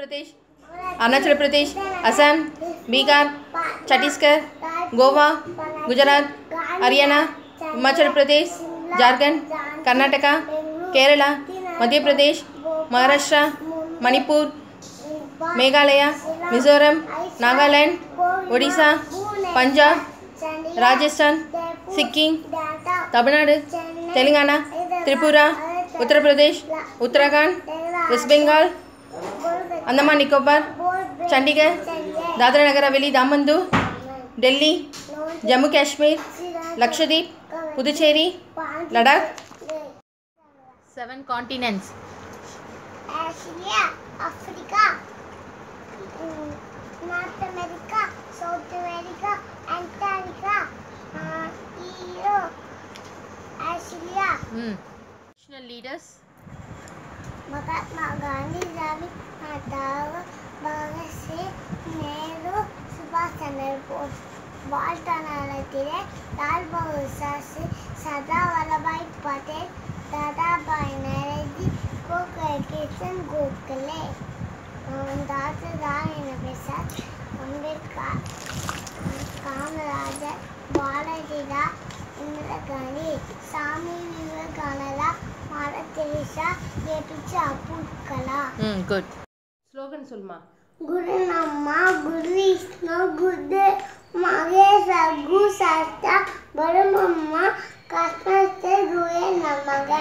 Pradesh Arunachal Pradesh Assam Bihar Chhattisgarh Goa Gujarat Haryana Himachal Pradesh Jharkhand Karnataka Kerala Madhya Pradesh Maharashtra Manipur Meghalaya Mizoram Nagaland Odisha Punjab Rajasthan Sikkim Tamil Nadu Telangana Tripura Uttar Pradesh Uttarakhand west Bengal Andaman Nicobar Chandigarh Dadra Nagar Haveli Daman and Delhi Jammu Kashmir Lakshadweep Puducherry Ladakh seven continents Asia, Africa, mm, North America, South America, Antarctica, uh, Europe, Asia, national leaders Mahatma Gandhi, Ravi Nadav, Bhagat Singh, Nehru, Subhash Chandra Bose, வால்டான நடத்திய Lal Bahadur Shastri Sardar Vallabhbhai Patel Dadabhai Naoroji Gokhale Kishan Gokhale doctor Rajendra Prasad Ambedkar Kamarajar பாலகிரா Indira Gandhi Swami Vivekananda mother Teresa APJ Abdul Kalam hmm good slogan சொல்லுமா குரு நம்மா குரு விஷ்ணு குரு மகேஷ குரு சத்தா பரமம்மா கஷ்ணஸ்தே குரு நமக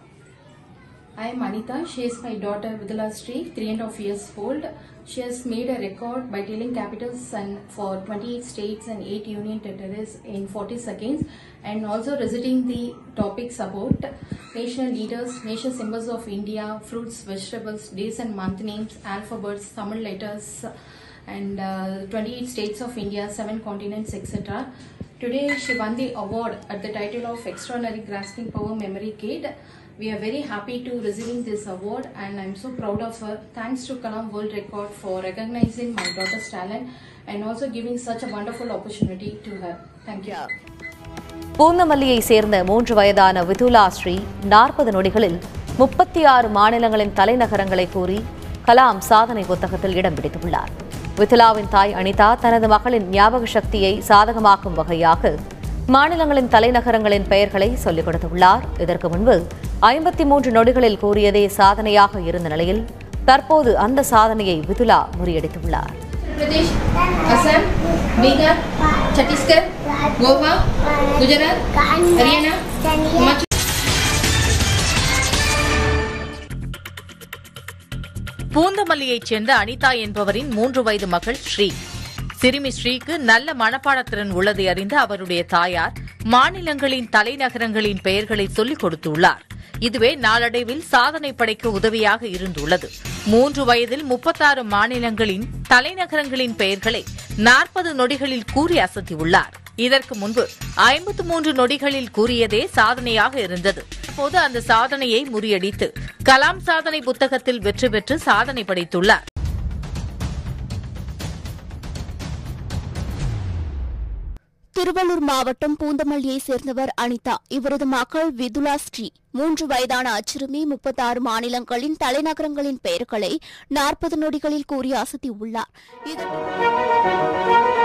I am Anita. She is my daughter Vidula Sri, three and a half years old. She has made a record by telling capitals and for 28 states and 8 union territories in 40 seconds and also reciting the topics about national leaders, nation symbols of India, fruits, vegetables, days and month names, alphabets, Tamil letters and uh, 28 states of India, 7 continents, etc. Today she won the award at the title of Extraordinary Grasping Power Memory Kid. We are very happy to receiving this award and I'm so proud of her. Thanks to Kalam World Record for recognizing my daughter's talent and also giving such a wonderful opportunity to her. Thank you. பூந்தமல்லியை சேர்ந்த மூன்று வயதான விதுலா ஸ்ரீ நாற்பது நொடிகளில் முப்பத்தி ஆறு மாநிலங்களின் தலைநகரங்களை கூறி கலாம் சாதனை புத்தகத்தில் இடம் பிடித்துள்ளார் விதுலாவின் தாய் அனிதா தனது மகளின் ஞாபக சக்தியை சாதகமாக்கும் வகையாக மாநிலங்களின் தலைநகரங்களின் பெயர்களை சொல்லிக் கொடுத்துள்ளார் இதற்கு முன்பு ஐம்பத்தி மூன்று நொடிகளில் கூறியதே சாதனையாக இருந்த நிலையில் தற்போது அந்த சாதனையை விதுலா முறியடித்துள்ளார் Pradesh, Assam, Bihar, Chhattisgarh, Goa, Gujarat, Haryana, Himachal பூந்தமல்லியைச் சேர்ந்த அனிதா என்பவரின் மூன்று வயது மகள் ஸ்ரீ சிறுமி ஸ்ரீக்கு நல்ல மனப்பாடத்திறன் உள்ளதை அறிந்த அவருடைய தாயார் மாநிலங்களின் தலைநகரங்களின் பெயர்களை சொல்லிக் கொடுத்துள்ளார் இதுவே நாளடைவில் சாதனை படைக்க உதவியாக இருந்துள்ளது மூன்று வயதில் முப்பத்தாறு மாநிலங்களின் தலைநகரங்களின் பெயர்களை நாற்பது நொடிகளில் கூறி அசத்தியுள்ளார் இதற்கு முன்பு ஐம்பத்து மூன்று நொடிகளில் கூறியதே சாதனையாக இருந்தது அப்போது அந்த சாதனையை முறியடித்து கலாம் சாதனை புத்தகத்தில் வெற்றி பெற்று சாதனை படைத்துள்ளார் திருவள்ளூர் மாவட்டம் பூந்தமல்லியை சேர்ந்தவர் அனிதா இவரது மகள் விதுலா ஸ்ரீ மூன்று வயதான அச்சிறுமி முப்பத்தாறு மாநிலங்களின் தலைநகரங்களின் பெயர்களை நாற்பது நொடிகளில் கூறி அசத்தியுள்ளார் இது